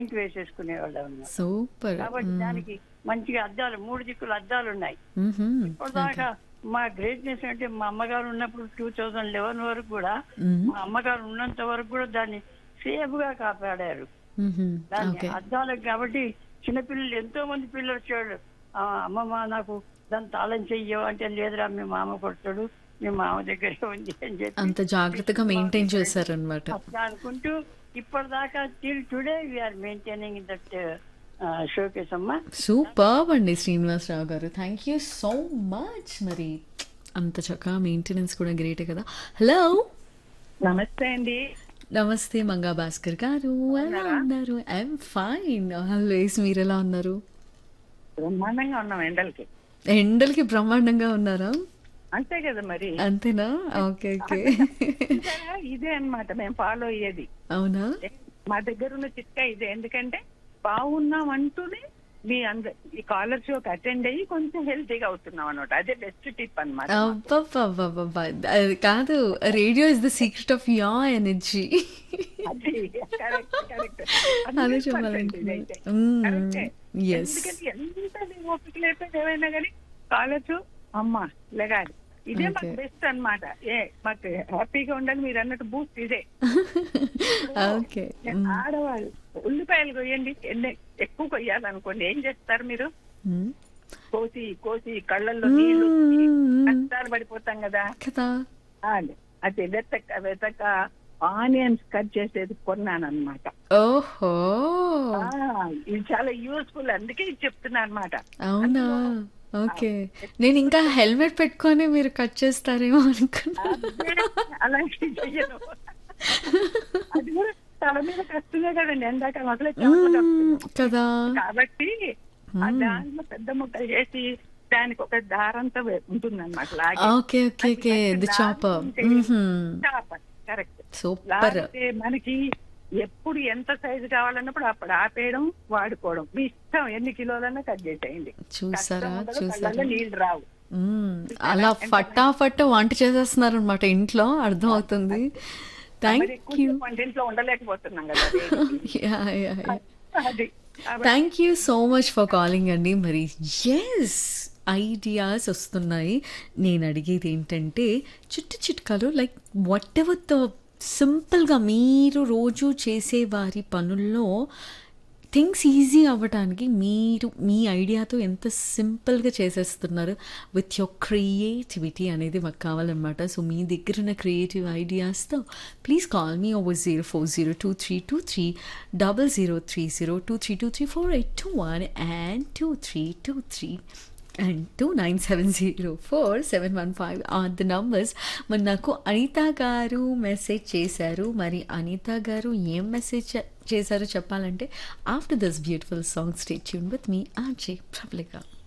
Paint వేసేసుకునేవాళ్ళం అన్నమాట. Super కాబట్టి దానికి మంచిగా అద్దాలు మూడు దిక్కులు అద్దాలు ఉన్నాయి మ్మ్హ్మ్. ఇప్పటిదాకా మా గ్రేట్నెస్ అంటే మా అమ్మగారు ఉన్నప్పుడు టూ థౌజండ్ లెవెన్ వరకు కూడా మ్మ్. మా అమ్మగారు ఉన్నంత వరకు కూడా దాన్ని సేఫ్ గా కాపాడారు మ్మ్హ్మ్. దాన్ని ఓకే అద్దాలకు కాబట్టి చిన్నపిల్లలు ఎంతో మంది పిల్లలు వచ్చాడు "ఆ, అమ్మమ్మ నాకు దాన్ని తాళం చెయ్యవు అంటే లేదురా మీ మామ కొడతాడు మీ మామ దగ్గరే ఉంది అని చెప్పి అంత జాగ్రత్తగా మెయింటైన్ చేశారనమాట అట్లా అనుకుంటూ ఇప్పటిదాకా till today we are maintaining that showcase అమ్మా సూపర్ అండి శ్రీనివాసరావు గారు థ్యాంక్ యూ సో మచ్ మరి అంత చక్కగా మెయింటెనెన్స్ కూడా గ్రేటే కదా హలో నమస్తే అండి నమస్తే మంగా భాస్కర్ గారు ఎలా ఉన్నారు ఐఎమ్ ఫైన్ ఆల్వేస్ మీరు ఎలా ఉన్నారు బ్రహ్మాండంగా ఉన్నాం ఎండలకి ఎండలకి బ్రహ్మాండంగా ఉన్నారా అంతే కదా మరి అంతేనా ఓకే ఓకే ఇంకా ఇదే అన్నమాట మేము ఫాలో అయ్యేది అవునా మా దగ్గర ఉన్న చిట్కా ఇదే ఎందుకంటే బాగున్నాం అంటూనే మీ అందరు ఈ కాలర్ షోకి అటెండ్ అయ్యి కొంచెం హెల్తీగా అవుతున్నాం అనమాట అదే బెస్ట్ టిప్ అనమాట అబ్బబ్బబ్బబ్బబ్బా. అది కాదు radio is the secret of ya energy అది కరెక్ట్ కరెక్ట్ అదే చెప్పాలనుకున్నాను. మ్మ్. Yes. ఎందుకంటే ఎంత మీ ఓపిక లేకపోతే ఏమైనా కానీ కాలర్స్ అమ్మా లెగాలి ఇదే మాకు Okay. బెస్ట్ అన్నమాట ఏ మాకు హ్యాపీగా ఉండాలి మీరు అన్నట్టు బూస్ట్ ఇదే ఓకే ఆడవాళ్ళు ఉల్లిపాయలు కొయ్యండి ఎన్ని ఎక్కువ కొయ్యాలనుకోండి ఏం చేస్తారు మీరు కోసి కోసి కళ్ళల్లో నీళ్లు వచ్చి కష్టాలు పడిపోతాం కదా కదా అది అది వెతక వెతక ఆనియన్స్ కట్ చేసేది కొన్నాను అనమాట ఓహో ఇది చాలా యూస్ఫుల్ అందుకే ఇది చెప్తున్నా అనమాట అవునా ఓకే నేను ఇంకా హెల్మెట్ పెట్టుకొని మీరు కట్ చేస్తారేమో అనుకున్నా అలాంటి చెయ్యను అది కూడా తల మీద కష్టమే కదండి ఎందాక అసలే చెమటలు కక్కుతున్నాం. కదా కాబట్టి ఆ దాంట్లో పెద్ద ముక్కలు చేసి దానికి ఒక దారంతో ఉంటుంది అనమాట లాగే okay okay okay the chopper correct super లాగితే మనకి ఎప్పుడు ఎంత సైజు కావాలన్నప్పుడు అప్పుడు ఆపేయడం వాడుకోవడం మీ ఇష్టం ఎన్ని కిలోలన్నా కట్ చేసేయండి చూసారా కష్టం ఉండదు, చూసారా కళ్ళల్లో నీళ్లు రావు మ్మ్. అలా ఫటాఫట్ వంట చేసేస్తున్నారు అనమాట ఇంట్లో అర్థం అవుతుంది మరి థ్యాంక్ ఎక్కువ యూ సేపు వంటింట్లో ఉండలేకపోతున్నాం కదా వేడికి. అది thank you so much for calling అండి మరి ఎస్ ఐడియాస్ వస్తున్నాయి నేను అడిగేది ఏంటంటే చుట్టు చిట్కాలు లైక్ వాట్ ఎవర్ ద సింపుల్గా మీరు రోజు చేసే వారి పనుల్లో థింగ్స్ ఈజీ అవ్వడానికి మీరు మీ ఐడియాతో ఎంత సింపుల్గా చేసేస్తున్నారు విత్ యువర్ క్రియేటివిటీ అనేది మాకు కావాలన్నమాట సో మీ దగ్గర ఉన్న క్రియేటివ్ ఐడియాస్తో please call me over zero four zero two three two three double zero three zero two three two three four eight two one and two three two three and two nine seven zero four seven one five are the numbers మరి నాకు అనిత గారు message చేశారు మరి అనిత గారు ఏం message చేశారో చెప్పాలంటే after this beautiful song stay tune with me RJ ప్రబ్లికా